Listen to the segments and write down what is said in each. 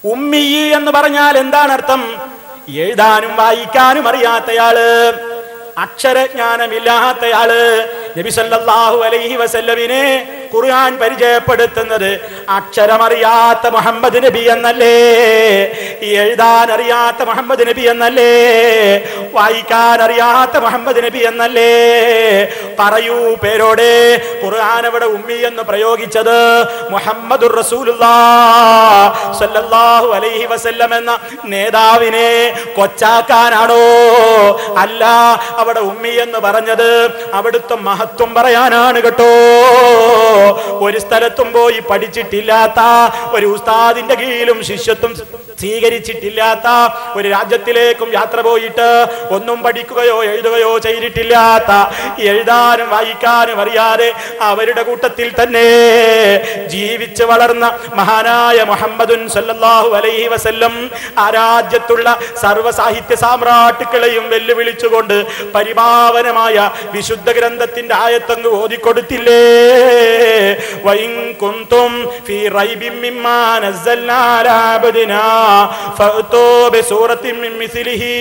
ഉമ്മി എന്ന് പറഞ്ഞാൽ എന്താണ് അർത്ഥം എഴുതാനും വായിക്കാനും അറിയാത്തയാള് അക്ഷരജ്ഞാനമില്ലാത്തയാള് നബി സല്ലല്ലാഹു അലൈഹി വസല്ലമിനെ ഖുർആൻ പരിചയപ്പെടുത്തുന്നത് അക്ഷരമറിയാത്ത മുഹമ്മദ് നബി എന്നല്ലേ എഴുതാൻ അറിയാത്ത മുഹമ്മദ് നബി എന്നല്ലേ വായിക്കാൻ അറിയാത്ത മുഹമ്മദ് നബി എന്നല്ലേ പറയൂ പേരോടെ ഖുർആൻ അവിടെ ഉമ്മി എന്ന് പ്രയോഗിച്ചത് മുഹമ്മദുർ റസൂലുള്ളാഹ് സല്ലല്ലാഹു അലൈഹി വസല്ലം എന്ന നേതാവിനെ കൊച്ചാക്കാനാണോ അല്ല അവിടെ ഉമ്മി എന്ന് പറഞ്ഞത് അവിടുത്തെ മഹത്വം പറയാനാണ് കേട്ടോ ഒരു സ്ഥലത്തും പോയി പഠിച്ചിട്ടില്ലാത്ത ഒരു ഉസ്താദിന്റെ കീഴിലും ശിഷ്യത്വം സ്വീകരിച്ചിട്ടില്ലാത്ത ഒരു രാജ്യത്തിലേക്കും യാത്ര പോയിട്ട് ഒന്നും പഠിക്കുകയോ എഴുതുകയോ ചെയ്തിട്ടില്ലാത്ത എഴുതാനും വായിക്കാനും അറിയാതെ അവരുടെ കൂട്ടത്തിൽ തന്നെ ജീവിച്ച് വളർന്ന മഹാനായ മുഹമ്മദുൻ സല്ലല്ലാഹു അലൈഹി വസല്ലം ആ രാജ്യത്തുള്ള സർവ്വ സാഹിത്യ സാമ്രാട്ടുക്കളെയും വെല്ലുവിളിച്ചുകൊണ്ട് പരിപാവനമായ വിശുദ്ധ ഗ്രന്ഥത്തിന്റെ ആയത്തങ്ങ് ഓതിക്കൊടുത്തില്ലേ വൈൻ കുന്തും ഫീ റൈബിൻ മിമ്മാ നസ്സൽനാ അലാ അബ്ദിനാ ഫഅ്തൂ ബിസൂറത്തിൻ മിൻ മിസ്ലിഹി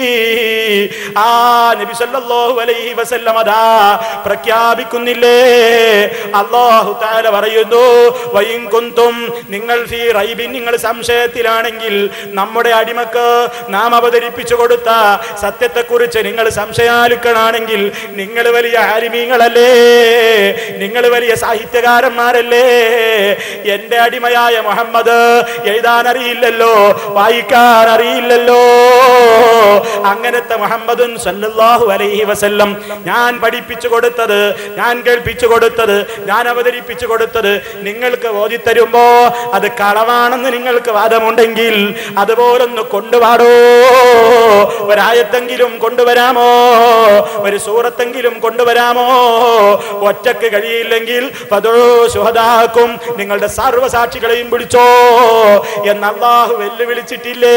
ആ നബി സല്ലല്ലാഹു അലൈഹി വസല്ലം അതാ പ്രഖ്യാപിക്കുന്നില്ലേ അല്ലാഹു തആല പറയുന്നു വൈൻ കുന്തും നിങ്ങൾ ഫീ റൈബിൻ നിങ്ങൾ സംശയത്തിലാണെങ്കിൽ നമ്മുടെ അടിമക്ക് നാം അവതരിപ്പിച്ചു കൊടുത്ത സത്യത്തെക്കുറിച്ച് നിങ്ങൾ സംശയാലുക്കളാണെങ്കിൽ നിങ്ങൾ വലിയ ആലിമീങ്ങളല്ലേ നിങ്ങൾ വലിയ സാഹിത്യകാരന്മാരല്ലേ എന്റെ അടിമയായ മുഹമ്മദ് എഴുതാൻ അറിയില്ലല്ലോ വായിക്കാൻ അറിയില്ലല്ലോ അങ്ങനത്തെ മുഹമ്മദുൻ സല്ലല്ലാഹു അലൈഹി വസല്ലം ഞാൻ പഠിപ്പിച്ചു കൊടുത്തത് ഞാൻ കേൾപ്പിച്ചു കൊടുത്തത് ഞാൻ അവതരിപ്പിച്ചു കൊടുത്തത് നിങ്ങൾക്ക് ഓതിത്തരുമ്പോ അത് കളവാണെന്ന് നിങ്ങൾക്ക് വാദമുണ്ടെങ്കിൽ അതുപോലൊന്ന് കൊണ്ടുപാടോ ഒരായത്തെങ്കിലും കൊണ്ടുവരാമോ ഒരു സൂറത്തെങ്കിലും കൊണ്ടുവരാമോ ഒറ്റക്ക് കഴിയില്ലെങ്കിൽ പതോ ശുഹദാക്കും നിങ്ങളുടെ സർവ്വസാക്ഷികളെയും വിളിച്ചോ എന്ന് അള്ളാഹു വെല്ലുവിളിച്ചിട്ടില്ലേ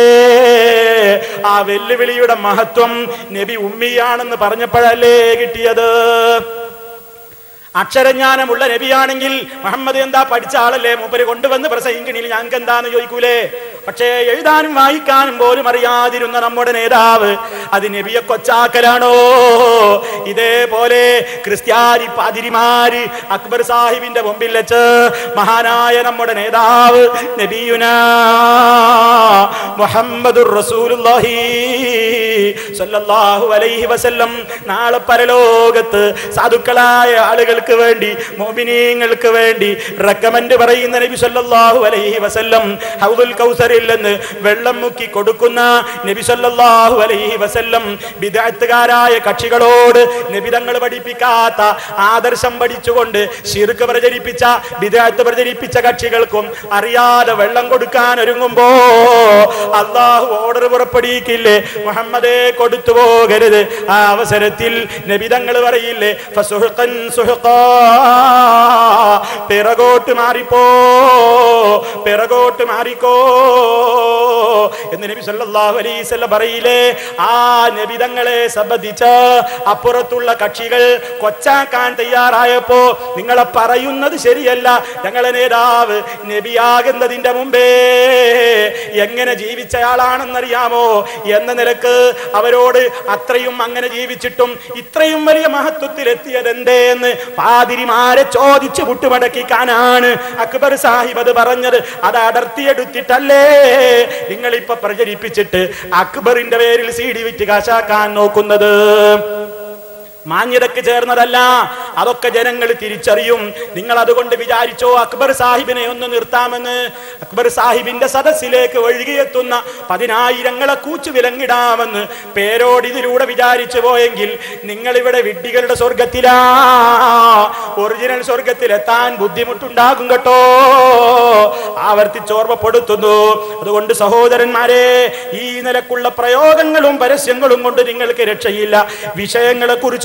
ആ വെല്ലുവിളിയുടെ മഹത്വം നബി ഉമ്മിയാണെന്ന് പറഞ്ഞപ്പോഴല്ലേ കിട്ടിയത് അക്ഷരജ്ഞാനമുള്ള നബിയാണെങ്കിൽ മുഹമ്മദ് എന്താ പഠിച്ച ആളല്ലേ മൂപ്പര് കൊണ്ടുവന്ന് പ്രസംഗിക്കണിൽ ഞങ്ങൾക്ക് എന്താന്ന് ചോദിക്കൂലേ പക്ഷേ എഴുതാനും വായിക്കാനും പോലും അറിയാതിരുന്ന നമ്മുടെ നേതാവ് അത് നബിയെ കൊച്ചാക്കലാണോ ഇതേപോലെ ക്രിസ്ത്യാനി പാതിരിമാര് അക്ബർ സാഹിബിന്റെ മുമ്പിൽ വെച്ച് മഹാനായ നമ്മുടെ നേതാവ് നബിയുന മുഹമ്മദുർ റസൂലുള്ളാഹി സല്ലല്ലാഹു അലൈഹി വസല്ലം നാളെ പരലോകത്ത് സാധുക്കളായ ആളുകൾക്ക് വേണ്ടി മോമിനീങ്ങൾക്ക് വേണ്ടി റെക്കമെൻഡ് പറയുന്ന നബി സല്ലല്ലാഹു അലൈഹി വസല്ലം ഹൗദുൽ കൗസറിൽ നിന്ന് വെള്ളം മുക്കി കൊടുക്കുന്ന നബി സല്ലല്ലാഹു അലൈഹി വസല്ലം ബിദഅത്തുകാരായ കക്ഷികളോട് നബി തങ്ങൾ പഠിപ്പിക്കാത്ത ആദർശം പഠിച്ചുകൊണ്ട് ശിർക്ക് പ്രചരിപ്പിച്ച ബിദഅത്ത് പ്രചരിപ്പിച്ച കക്ഷികൾക്കും അറിയാതെ വെള്ളം കൊടുക്കാൻ ഒരുങ്ങുമ്പോ അള്ളാഹു ഓർഡർ പുറപ്പെടുവിക്കില്ലേ മുഹമ്മദേ കൊടുത്തു പോകരുത് ആ അവസരത്തിൽ നബി തങ്ങൾ പറയില്ലേ ഫസുഹ്ഖൻ സുഹ്ഖാ പിറകോട്ട് മാറിപ്പോ പിറകോട്ട് മാറിക്കോ എന്ന് നബി സല്ലല്ലാഹു അലൈഹി വസല്ലം പറയില്ലേ ആ നബി തങ്ങളെ സംബന്ധിച്ച് അപ്പുറത്തുള്ള കക്ഷികൾ കൊച്ചാക്കാൻ തയ്യാറായപ്പോ നിങ്ങളെ പറയുന്നത് ശരിയല്ല ഞങ്ങളെ നേതാവ് നബിയാകുന്നതിന്റെ മുമ്പേ എങ്ങനെ ജീവിച്ചയാളാണെന്നറിയാമോ എന്ന നിലക്ക് അവരോട് അത്രയും അങ്ങനെ ജീവിച്ചിട്ടും ഇത്രയും വലിയ മഹത്വത്തിൽ എത്തിയത് എന്തേന്ന് പാതിരിമാരെ ചോദിച്ച് മുട്ടുമടക്കിക്കാനാണ് അക്ബർ സാഹിബ് അത് പറഞ്ഞത് അത് അടർത്തിയെടുത്തിട്ടല്ലേ നിങ്ങളിപ്പൊ പ്രചരിപ്പിച്ചിട്ട് അക്ബറിന്റെ പേരിൽ സി ഡി വിറ്റ് കാശാക്കാൻ നോക്കുന്നത് മാന്യതക്ക് ചേർന്നതല്ല അതൊക്കെ ജനങ്ങൾ തിരിച്ചറിയും നിങ്ങൾ അതുകൊണ്ട് വിചാരിച്ചോ അക്ബർ സാഹിബിനെ ഒന്ന് നിർത്താമെന്ന് അക്ബർ സാഹിബിന്റെ സദസ്സിലേക്ക് ഒഴുകിയെത്തുന്ന പതിനായിരങ്ങളെ കൂച്ചു വിലങ്ങിടാമെന്ന് പേരോട് ഇതിലൂടെ വിചാരിച്ചു പോയെങ്കിൽ നിങ്ങൾ ഇവിടെ വിഡ്ഢികളുടെ സ്വർഗത്തിലാ ഒറിജിനൽ സ്വർഗത്തിലെത്താൻ ബുദ്ധിമുട്ടുണ്ടാകും കേട്ടോ ആവർത്തിച്ചോർമ്മപ്പെടുത്തുന്നു അതുകൊണ്ട് സഹോദരന്മാരെ ഈ നിലക്കുള്ള പ്രയോഗങ്ങളും പരസ്യങ്ങളും കൊണ്ട് നിങ്ങൾക്ക് രക്ഷയില്ല വിഷയങ്ങളെ കുറിച്ച്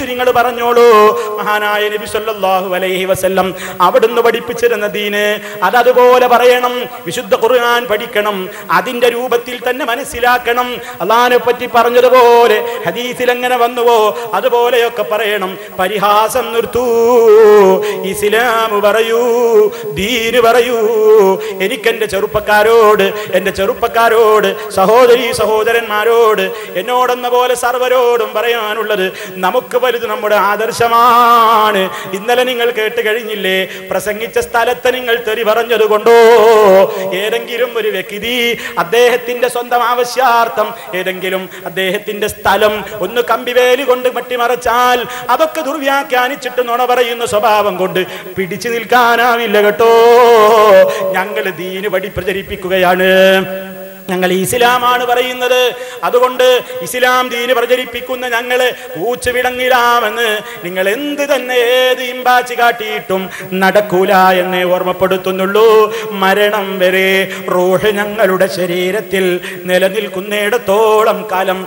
നിങ്ങൾ പറഞ്ഞോളൂ മഹാനായ നബി സല്ലല്ലാഹു അലൈഹി വസല്ലം അവിടുന്ന് പഠിപ്പിച്ചിരുന്ന ദീന് അതതുപോലെ പറയണം വിശുദ്ധ ഖുർആൻ പഠിക്കണം അതിന്റെ രൂപത്തിൽ തന്നെ മനസ്സിലാക്കണം അള്ളാഹിനെ പറ്റി പറഞ്ഞതുപോലെ ഹദീസിൽ എങ്ങനെ വന്നുവോ അതുപോലെയൊക്കെ പറയണം പരിഹാസം നിർത്തൂ ഇസ്ലാം പറയൂ ദീന് പറയൂ എനിക്കെന്റെ ചെറുപ്പക്കാരോട് എന്റെ ചെറുപ്പക്കാരോട് സഹോദരി സഹോദരന്മാരോട് എന്നോടെന്ന പോലെ സർവരോടും പറയാനുള്ളത് നമുക്ക് വലുത് നമ്മുടെ ആദർശമാണ് ഇന്നലെ നിങ്ങൾ കേട്ട് കഴിഞ്ഞില്ലേ പ്രസംഗിച്ച സ്ഥലത്ത് നിങ്ങൾ തെറി പറഞ്ഞത് കൊണ്ടോ ഏതെങ്കിലും ഒരു വ്യക്തി അദ്ദേഹത്തിന്റെ സ്വന്തം ആവശ്യാർത്ഥം ഏതെങ്കിലും അദ്ദേഹത്തിന്റെ സ്ഥലം ഒന്ന് കമ്പിവേലി കൊണ്ട് മട്ടിമറച്ചാൽ അതൊക്കെ ദുർവ്യാഖ്യാനിച്ചിട്ട് നുണ പറയുന്ന സ്വഭാവം കൊണ്ട് പിടിച്ചു നിൽക്കാനാവില്ല കേട്ടോ ഞങ്ങൾ ദീന് വഴി പ്രചരിപ്പിക്കുകയാണ് ഞങ്ങൾ ഇസ്ലാമാണ് പറയുന്നത് അതുകൊണ്ട് ഇസ്ലാം ദീന് പ്രചരിപ്പിക്കുന്ന ഞങ്ങള് ഊച്ചുവിടങ്ങിടാമെന്ന് നിങ്ങൾ എന്ത് തന്നെ ഏത് ഇമ്പാച്ചി കാട്ടിയിട്ടും നടക്കൂല എന്നേ ഓർമ്മപ്പെടുത്തുന്നുള്ളൂ മരണം വരെ റൂഹ് ഞങ്ങളുടെ ശരീരത്തിൽ നിലനിൽക്കുന്നിടത്തോളം കാലം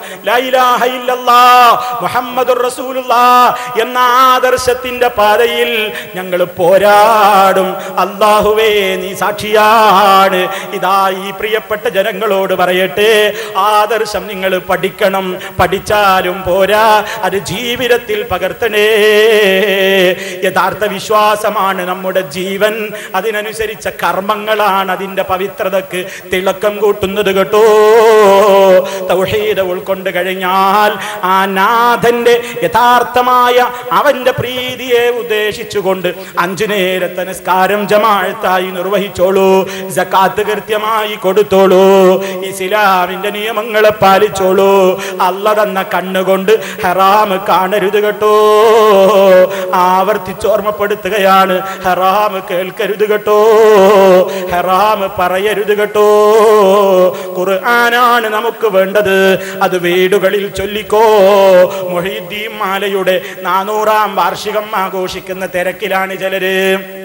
മുഹമ്മദ് എന്ന ആദർശത്തിന്റെ പാതയിൽ ഞങ്ങൾ പോരാടും അള്ളാഹുവേ നീ സാക്ഷിയാണ് ഇതാ ഈ പ്രിയപ്പെട്ട ജനങ്ങളോട് പറയട്ടെ ആദർശം നിങ്ങൾ പഠിക്കണം പഠിച്ചാലും പോരാ അത് ജീവിതത്തിൽ പകർത്തണേ യഥാർത്ഥ വിശ്വാസമാണ് നമ്മുടെ ജീവൻ അതിനനുസരിച്ച കർമ്മങ്ങളാണ് അതിന്റെ പവിത്രതക്ക് തിളക്കം കൂട്ടുന്നത് കേട്ടോ തൗഹീദ ഉൾക്കൊണ്ട് കഴിഞ്ഞാൽ ആ നാഥന്റെ യഥാർത്ഥമായ അവന്റെ പ്രീതിയെ ഉദ്ദേശിച്ചുകൊണ്ട് അഞ്ചു നേരത്തെ നിസ്കാരം ജമാഴത്തായി നിർവഹിച്ചോളൂ ജക്കാത്ത് കൃത്യമായി കൊടുത്തോളൂ ഇസ്ലാമിന്റെ നിയമങ്ങളെ പാലിച്ചോളൂ അല്ല തന്ന കണ്ണുകൊണ്ട് ഹറാം കാണരുത് കേട്ടോ ആവർത്തിച്ച് ഓർമ്മപ്പെടുത്തുകയാണ് ഹറാം കേൾക്കരുത് കേട്ടോ ഹറാം പറയരുത് കേട്ടോ ഖുർആനാണ് നമുക്ക് വേണ്ടത് അത് വീടുകളിൽ ചൊല്ലിക്കോ മൊഹീദ്ദീൻ മാലയുടെ നാനൂറാം വാർഷികം ആഘോഷിക്കുന്ന തിരക്കിലാണ് ചിലര്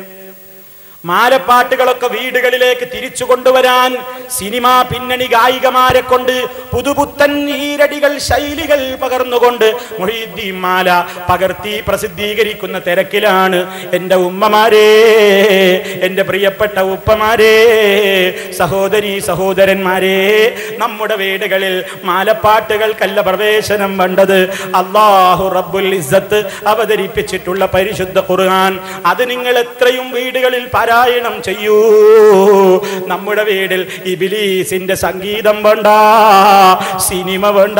മാലപ്പാട്ടുകളൊക്കെ വീടുകളിലേക്ക് തിരിച്ചു കൊണ്ടുവരാൻ സിനിമാ പിന്നണി ഗായികമാരെ കൊണ്ട് പുതുപുത്തൻ ഈരടികൾ ശൈലികൾ പകർന്നുകൊണ്ട് മൊഹീദ്ദീൻ മാല പകർത്തി പ്രസിദ്ധീകരിക്കുന്ന തിരക്കിലാണ് എൻ്റെ ഉമ്മമാരെ എൻ്റെ പ്രിയപ്പെട്ട ഉപ്പമാരെ സഹോദരി സഹോദരന്മാരെ നമ്മുടെ വീടുകളിൽ മാലപ്പാട്ടുകൾക്കല്ല പ്രവേശനം വേണ്ടത് അള്ളാഹു റബ്ബുൽ ഇസ്സത്ത് അവതരിപ്പിച്ചിട്ടുള്ള പരിശുദ്ധ ഖുർആൻ അത് നിങ്ങൾ എത്രയും വീടുകളിൽ പാരായണം ചെയ്യൂ നമ്മുടെ വീട്ടിൽ ഇബിലീസിന്റെ സംഗീതം വേണ്ട സിനിമ വേണ്ട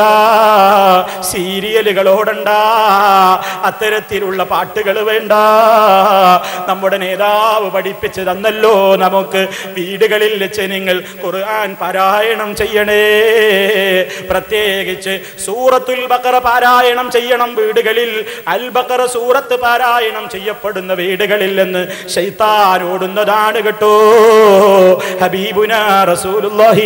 സീരിയലുകളോടണ്ട അത്തരത്തിലുള്ള പാട്ടുകൾ വേണ്ട നമ്മുടെ നേതാവ് പഠിപ്പിച്ചു തന്നല്ലോ നമുക്ക് വീടുകളിൽ വെച്ച് നിങ്ങൾ ഖുർആൻ പാരായണം ചെയ്യണേ പ്രത്യേകിച്ച് സൂറത്തുൽ ബക്കറ പാരായണം ചെയ്യണം വീടുകളിൽ അൽ ബക്കറ സൂറത്ത് പാരായണം ചെയ്യപ്പെടുന്ന വീടുകളിൽ നിന്ന് ശൈത്താൻ ഓടുന്നതാണ് കേട്ടോ ഹബീബുന റസൂലുള്ളാഹി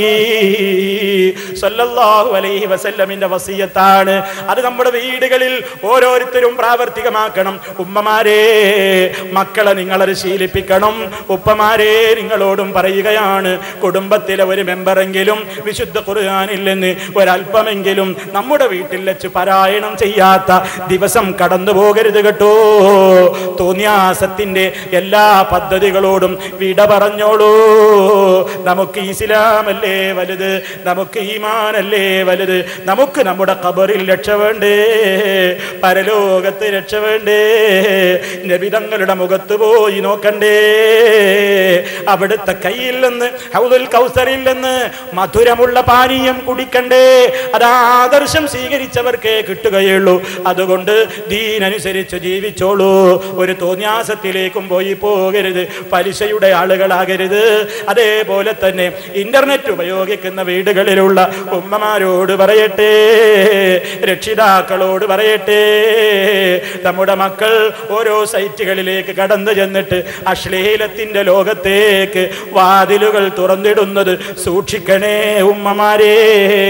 സല്ലല്ലാഹു അലൈഹി വസല്ലമിന്റെ വസിയത്താണ് അത് നമ്മുടെ വീടുകളിൽ ഓരോരുത്തരും പ്രാവർത്തികമാക്കണം ഉമ്മമാരെ മക്കളെ നിങ്ങളത് ശീലിപ്പിക്കണം ഉപ്പമാരെ നിങ്ങളോടും പറയുകയാണ് കുടുംബത്തിലെ ഒരു മെമ്പറെങ്കിലും വിശുദ്ധ ഖുർആനിൽ നിന്ന് ഒരല്പമെങ്കിലും നമ്മുടെ വീട്ടിൽ വെച്ച് പാരായണം ചെയ്യാത്ത ദിവസം കടന്നു പോകരുത് കേട്ടോ തോന്നിയാസത്തിന്റെ എല്ലാ പദ്ധതികളോടും വിട പറഞ്ഞോളൂ നമുക്ക് ഇസ്ലാമല്ലേ വലുത് നമുക്ക് ഈമാനല്ലേ വലുത് നമുക്ക് നമ്മുടെ ഖബറിൽ രക്ഷ വേണ്ടേ പരലോകത്ത് രക്ഷ വേണ്ടേ നബിതങ്ങളുടെ മുഖത്ത് പോയി നോക്കണ്ടേ അവിടുത്തെ കയ്യിൽ നിന്ന് ഹൗദുൽ കൗസറിൽ നിന്ന് മധുരമുള്ള പാനീയം കുടിക്കണ്ടേ അത് ആദർശം സ്വീകരിച്ചവർക്കേ കിട്ടുകയുള്ളൂ അതുകൊണ്ട് ദീനനുസരിച്ച് ജീവിച്ചോളൂ ഒരു തോന്യാസത്തിലേക്കും പോയി പോകരുത് പലിശയുടെ ആളുകളാകരുത് അതേപോലെ തന്നെ ഇന്റർനെറ്റ് ഉപയോഗിക്കുന്ന വീടുകളിലുള്ള ഉമ്മമാരോട് പറയട്ടെ രക്ഷിതാക്കളോട് പറയട്ടെ നമ്മുടെ മക്കൾ ഓരോ സൈറ്റുകളിലേക്ക് കടന്നു ചെന്നിട്ട് അശ്ലീലത്തിന്റെ ലോകത്തേക്ക് വാതിലുകൾ തുറന്നിടുന്നത് സൂക്ഷിക്കണേ ഉമ്മമാരെ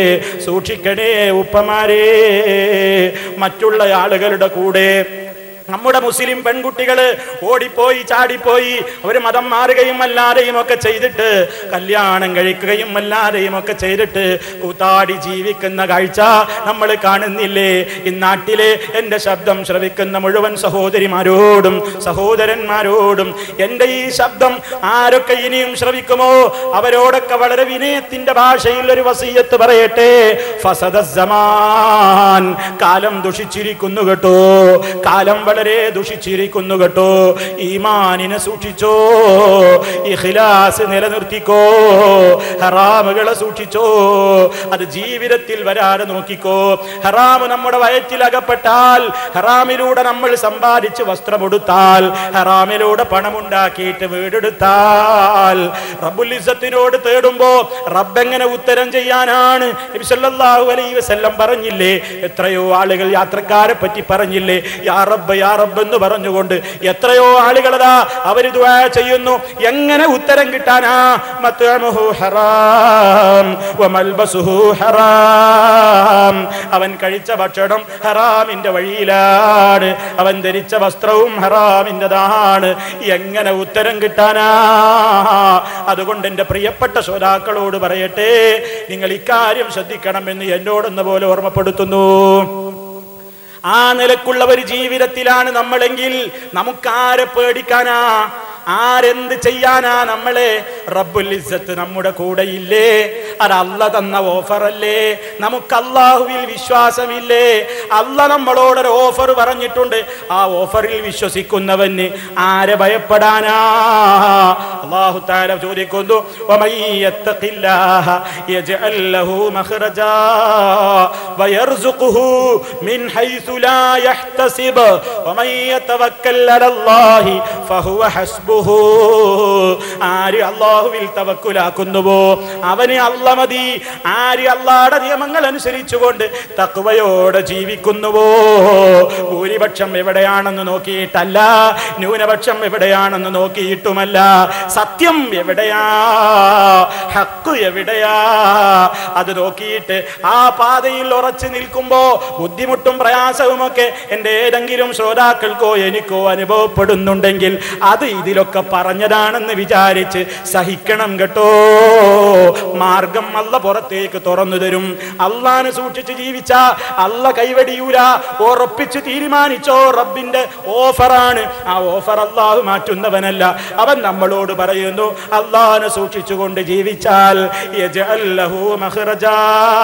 സൂക്ഷിക്കണേ ഉപ്പമാരെ മറ്റുള്ള ആളുകളുടെ കൂടെ നമ്മുടെ മുസ്ലിം പെൺകുട്ടികള് ഓടിപ്പോയി ചാടിപ്പോയി അവര് മതം മാറുകയും അല്ലാതെയും ഒക്കെ ചെയ്തിട്ട് കല്യാണം കഴിക്കുകയും അല്ലാതെയും ഒക്കെ ചെയ്തിട്ട് കൂത്താടി ജീവിക്കുന്ന കാഴ്ച നമ്മൾ കാണുന്നില്ലേ ഈ നാട്ടിലെ എൻ്റെ ശബ്ദം ശ്രവിക്കുന്ന മുഴുവൻ സഹോദരിമാരോടും സഹോദരന്മാരോടും എൻ്റെ ഈ ശബ്ദം ആരൊക്കെ ഇനിയും ശ്രവിക്കുമോ അവരോടൊക്കെ വളരെ വിനയത്തിന്റെ ഭാഷയിൽ ഒരു വസീയത്ത് പറയട്ടെ ഫസദസ്സമാൻ കാലം ദുഷിച്ചിരിക്കുന്നു കേട്ടോ കാലം വളരെ ദുഷിച്ചിരിക്കുന്നു കേട്ടോ ഈമാനിനെ സൂക്ഷിച്ചോ ഇഖ്ലാസ് നിലനിർത്തിക്കോ ഹറാമുകളെ സൂക്ഷിച്ചോ അത് ജീവിതത്തിൽ വരാതെ നോക്കിക്കോ ഹറാമ് നമ്മുടെ വയറ്റിലകപ്പെട്ടാൽ ഹറാമിലൂടെ നമ്മൾ സമ്പാദിച്ച് വസ്ത്രമെടുത്താൽ ഹറാമിലൂടെ പണമുണ്ടാക്കിയിട്ട് വീടെടുത്താൽ റബ്ബുൽ ഇസ്സത്തിനോട് തേടുമ്പോ റബ്ബെങ്ങനെ ഉത്തരം ചെയ്യാനാണ് നബി സല്ലല്ലാഹു അലൈഹി വസല്ലം പറഞ്ഞില്ലേ എത്രയോ ആളുകൾ യാത്രക്കാരെ പറ്റി പറഞ്ഞില്ലേ യാ റബ്ബ് യാ റബ്ബ് എന്ന് പറഞ്ഞുകൊണ്ട് എത്രയോ ആളുകളതാ അവര് ദുആ ചെയ്യുന്നു എങ്ങനെ ഉത്തരം കിട്ടാനാ മത്അമുഹു ഹറാം വമൽബസുഹു ഹറാം അവൻ കഴിച്ച ഭക്ഷണം ഹറാമിന്റെ വഴിയിലാണ് അവൻ ധരിച്ച വസ്ത്രവും ഹറാമിൻ്റെതാണ് എങ്ങനെ ഉത്തരം കിട്ടാനാ അതുകൊണ്ട് എൻ്റെ പ്രിയപ്പെട്ട ശ്രോതാക്കളോട് പറയട്ടെ നിങ്ങൾ ഇക്കാര്യം ശ്രദ്ധിക്കണമെന്ന് എന്നോടൊന്ന് പോലെ ഓർമ്മപ്പെടുത്തുന്നു ആ നിലക്കുള്ള ഒരു ജീവിതത്തിലാണ് നമ്മളെങ്കിൽ നമുക്കാരെ പേടിക്കാനാ ആരെന്ത് ചെയ്യാനാ നമ്മളെ റബ്ബുൽ ഇസ്സത്ത് നമ്മുടെ കൂടെയില്ലേ അത് അല്ല തന്ന ഓഫറല്ലേ നമുക്ക് അള്ളാഹുവിൽ വിശ്വാസമില്ലേ അല്ല നമ്മളോടൊരു ഓഫർ പറഞ്ഞിട്ടുണ്ട് ആ ഓഫറിൽ വിശ്വസിക്കുന്നവന് ആരെ ഭയപ്പെടാനാ അള്ളാഹു താല ചോദിക്കുന്നു "വമൻ യത്തഖില്ലാഹ യജ്അൽ ലഹു മഖ്റജാ വയർസുഖുഹു മിൻ ഹൈസു ലാ യഹ്തസിബ് വമൻ യതവക്കൽ അലല്ലാഹി ഫഹുവ ഹസ്ബുഹു ആര് അള്ളാഹുവിൽ തവക്കുലാക്കുന്നുവോ അവന് അല്ല മതി ആര് അള്ളാടെ നിയമങ്ങൾ അനുസരിച്ചുകൊണ്ട് തക്വയോടെ ജീവിക്കുന്നുവോ ഭൂരിപക്ഷം എവിടെയാണെന്ന് നോക്കിയിട്ടല്ല ന്യൂനപക്ഷം എവിടെയാണെന്ന് നോക്കിയിട്ടുമല്ല സത്യം എവിടെയാ ഹക്ക് എവിടെയാ അത് നോക്കിയിട്ട് ആ പാതയിൽ ഉറച്ചു നിൽക്കുമ്പോ ബുദ്ധിമുട്ടും പ്രയാസവുമൊക്കെ എൻ്റെ ഏതെങ്കിലും ശ്രോതാക്കൾക്കോ എനിക്കോ അനുഭവപ്പെടുന്നുണ്ടെങ്കിൽ അത് ഇതിലൊക്കെ പറഞ്ഞതാണെന്ന് വിചാരിച്ച് സഹിക്കണം കേട്ടോ മാർഗം അല്ല പുറത്തേക്ക് തുറന്നു തരും അള്ളാനെ സൂക്ഷിച്ച് ജീവിച്ച അല്ല കൈവടിയൂല ഉറപ്പിച്ച് തീരുമാനിച്ചോ റബ്ബിന്റെ ഓഫറാണ് ആ ഓഫർ അള്ളാഹു മാറ്റുന്നവനല്ല അവൻ നമ്മളോട് പറയുന്നു അള്ളാനെ സൂക്ഷിച്ചുകൊണ്ട് ജീവിച്ചാൽ യജ്അൽ ലഹു മഖ്റജാ.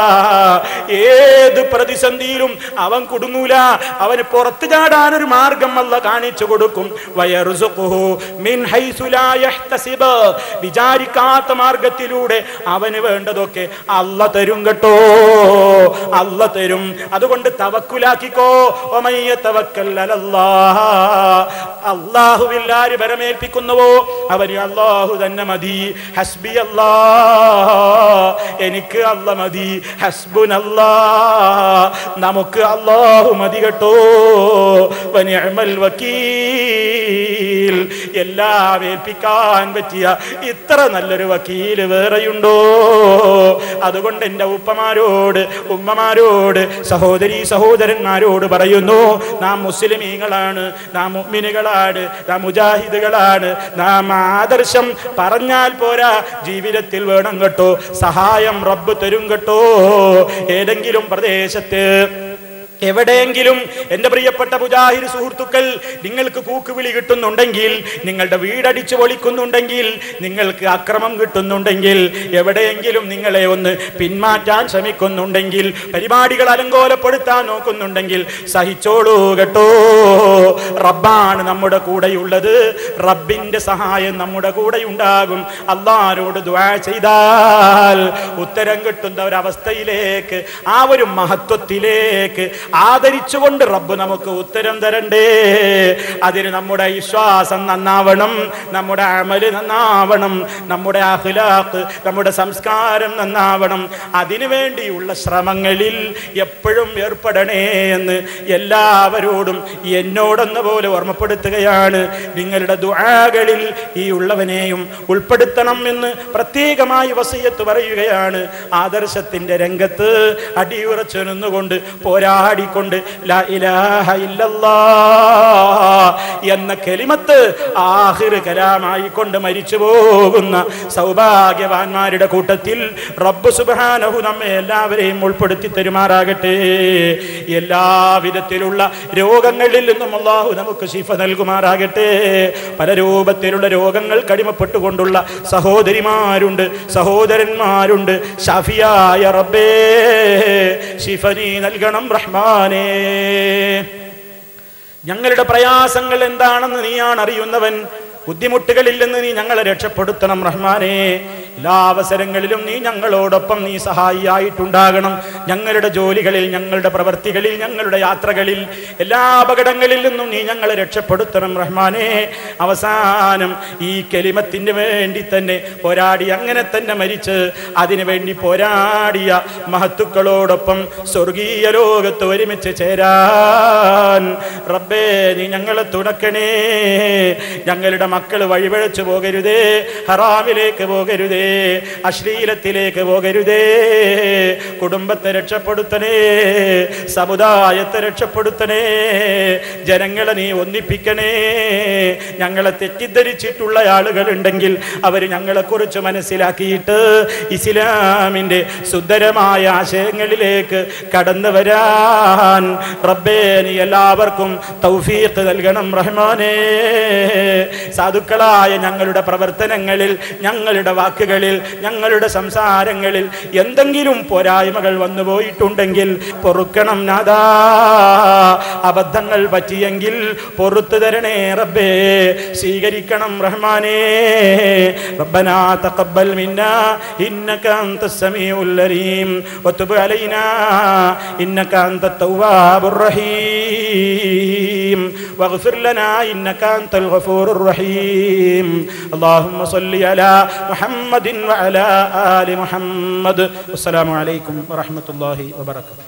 ഏത് പ്രതിസന്ധിയിലും അവൻ കുടുങ്ങൂല അവന് പുറത്തു ചാടാൻ ഒരു മാർഗം അല്ല കാണിച്ചു കൊടുക്കും വയർസുഖുഹു മിൻ ഹൈസു ലാ യഹ്തസിബ്. വിചാരിക്കാത്ത മാർഗത്തിലൂടെ അവന് വേണ്ടതൊക്കെ അല്ല തരും കേട്ടോ അല്ല തരും അതുകൊണ്ട് തവക്കുലാക്കിക്കോ ഒമയ്യ തവക്കൽ അലല്ലാഹ്. അള്ളാഹുവിൽ ആര് പരമേൽപ്പിക്കുന്നുവോ അവന് അള്ളാഹു തന്നെ മതി ഹസ്ബി അല്ലാ എനിക്ക് അല്ല മതി ഹസ്ബുൻ അല്ലാ നമുക്ക് അള്ളാഹു മതി കേട്ടോ വനിഅമൽ വക്കീൽ എല്ലാം ഏൽപ്പിക്കാൻ പറ്റിയ ഇത്ര നല്ലൊരു വക്കീല് വേറെയുണ്ടോ അതുകൊണ്ട് എൻ്റെ ഉപ്പമാരോട് ഉമ്മമാരോട് സഹോദരി സഹോദരന്മാരോട് പറയുന്നു നാം മുസ്ലിമീങ്ങളാണ് നാം മുഅ്മിനുകളാണ് നാം മുജാഹിദുകളാണ് നാം ആദർശം പറഞ്ഞാൽ പോരാ ജീവിതത്തിൽ വേണം കേട്ടോ സഹായം റബ്ബ് തരും കേട്ടോ ഏതെങ്കിലും പ്രദേശത്ത് എവിടെയെങ്കിലും എൻ്റെ പ്രിയപ്പെട്ട മുജാഹിർ സുഹൃത്തുക്കൾ നിങ്ങൾക്ക് കൂക്കുവിളി കിട്ടുന്നുണ്ടെങ്കിൽ നിങ്ങളുടെ വീടടിച്ചു പൊളിക്കുന്നുണ്ടെങ്കിൽ നിങ്ങൾക്ക് അക്രമം കിട്ടുന്നുണ്ടെങ്കിൽ എവിടെയെങ്കിലും നിങ്ങളെ ഒന്ന് പിന്മാറ്റാൻ ശ്രമിക്കുന്നുണ്ടെങ്കിൽ പരിപാടികൾ അലങ്കോലപ്പെടുത്താൻ നോക്കുന്നുണ്ടെങ്കിൽ സഹിച്ചോളൂ കേട്ടോ റബ്ബാണ് നമ്മുടെ കൂടെയുള്ളത് റബ്ബിന്റെ സഹായം നമ്മുടെ കൂടെ ഉണ്ടാകും അള്ളാരോട് ദ്വാ ചെയ്താൽ ഉത്തരം കിട്ടുന്ന ഒരവസ്ഥയിലേക്ക് ആ ഒരു മഹത്വത്തിലേക്ക് ആദരിച്ചുകൊണ്ട് റബ്ബ് നമുക്ക് ഉത്തരം തരണ്ടേ അതിന് നമ്മുടെ വിശ്വാസം നന്നാവണം നമ്മുടെ അമല് നന്നാവണം നമ്മുടെ അഖ്ലാഖ് നമ്മുടെ സംസ്കാരം നന്നാവണം അതിനു വേണ്ടിയുള്ള ശ്രമങ്ങളിൽ എപ്പോഴും ഏർപ്പെടണേ എന്ന് എല്ലാവരോടും എന്നോടെന്ന പോലെ ഓർമ്മപ്പെടുത്തുകയാണ് നിങ്ങളുടെ ദുആകളിൽ ഈ ഉള്ളവനെയും ഉൾപ്പെടുത്തണം എന്ന് പ്രത്യേകമായി വസീയത്ത് പറയുകയാണ് ആദർശത്തിന്റെ രംഗത്ത് അടിയുറച്ചു നിന്നുകൊണ്ട് പോരാടി പാടിക്കൊണ്ട് ലാ ഇലാഹ ഇല്ലല്ലാ എന്ന കെലിമത്ത് ആഹിർ കലാമായി കൊണ്ട് മരിച്ചു പോകുന്ന സൗഭാഗ്യവാന്മാരുടെ കൂട്ടത്തിൽ റബ്ബ് സുബ്ഹാനഹു നമ്മെ എല്ലാവരെയും ഉൾപ്പെടുത്തി തരുമാറാകട്ടെ എല്ലാ വിധത്തിലുള്ള രോഗങ്ങളിൽ നിന്നും അള്ളാഹു നമുക്ക് ശിഫ നൽകുമാറാകട്ടെ പല രൂപത്തിലുള്ള രോഗങ്ങൾ കടിമപ്പെട്ടുകൊണ്ടുള്ള സഹോദരിമാരുണ്ട് സഹോദരന്മാരുണ്ട് ഷാഫിയായ റബ്ബേ ശിഫ നീ നൽകണം റഹ്മാനേ ഞങ്ങളുടെ പ്രയാസങ്ങൾ എന്താണെന്ന് നീയാണ് അറിയുന്നവൻ ബുദ്ധിമുട്ടുകളിൽ നിന്ന് നീ ഞങ്ങളെ രക്ഷപ്പെടുത്തണം റഹ്മാനെ എല്ലാ അവസരങ്ങളിലും നീ ഞങ്ങളോടൊപ്പം നീ സഹായിയായിട്ടുണ്ടാകണം ഞങ്ങളുടെ ജോലികളിൽ ഞങ്ങളുടെ പ്രവൃത്തികളിൽ ഞങ്ങളുടെ യാത്രകളിൽ എല്ലാ അപകടങ്ങളിൽ നിന്നും നീ ഞങ്ങളെ രക്ഷപ്പെടുത്തണം റഹ്മാനെ അവസാനം ഈ കെലിമത്തിന് വേണ്ടി തന്നെ പോരാടി അങ്ങനെ തന്നെ മരിച്ച് അതിനു വേണ്ടി പോരാടിയ മഹത്തുക്കളോടൊപ്പം സ്വർഗീയ ലോകത്ത് ഒരുമിച്ച് ചേരാൻ റബ്ബേ നീ ഞങ്ങളെ തുണക്കണേ ഞങ്ങളുടെ മക്കൾ വഴിപഴച്ചു പോകരുതേ ഹറാമിലേക്ക് പോകരുതേ അശ്ലീലത്തിലേക്ക് പോകരുതേ കുടുംബത്തെ രക്ഷപ്പെടുത്തണേ സമുദായത്തെ രക്ഷപ്പെടുത്തണേ ജനങ്ങളെ നീ ഒന്നിപ്പിക്കണേ ഞങ്ങളെ തെറ്റിദ്ധരിച്ചിട്ടുള്ള ആളുകളുണ്ടെങ്കിൽ അവർ ഞങ്ങളെക്കുറിച്ച് മനസ്സിലാക്കിയിട്ട് ഇസ്ലാമിൻ്റെ സുന്ദരമായ ആശയങ്ങളിലേക്ക് കടന്നു വരാൻ റബ്ബേ നീ എല്ലാവർക്കും തൗഫീഖ് നൽകണം റഹ്മാനേ സാധുക്കളായ ഞങ്ങളുടെ പ്രവർത്തനങ്ങളിൽ ഞങ്ങളുടെ വാക്കുകളിൽ ഞങ്ങളുടെ സംസാരങ്ങളിൽ എന്തെങ്കിലും പോരായ്മകൾ വന്നു പോയിട്ടുണ്ടെങ്കിൽ പൊറുക്കണം നാദാ അബദ്ധങ്ങൾ പറ്റിയെങ്കിൽ പൊറത്തു തരണേ റബ്ബേ സ്വീകരിക്കണം റഹ്മാനേ ربنا تقبل منا إنك أنت السميع العليم وتب علينا إنك أنت التواب الرحيم واغفر لنا إنك أنت الغفور الرحيم اللهم صل على محمد وعلى آل محمد والسلام عليكم ورحمة الله وبركاته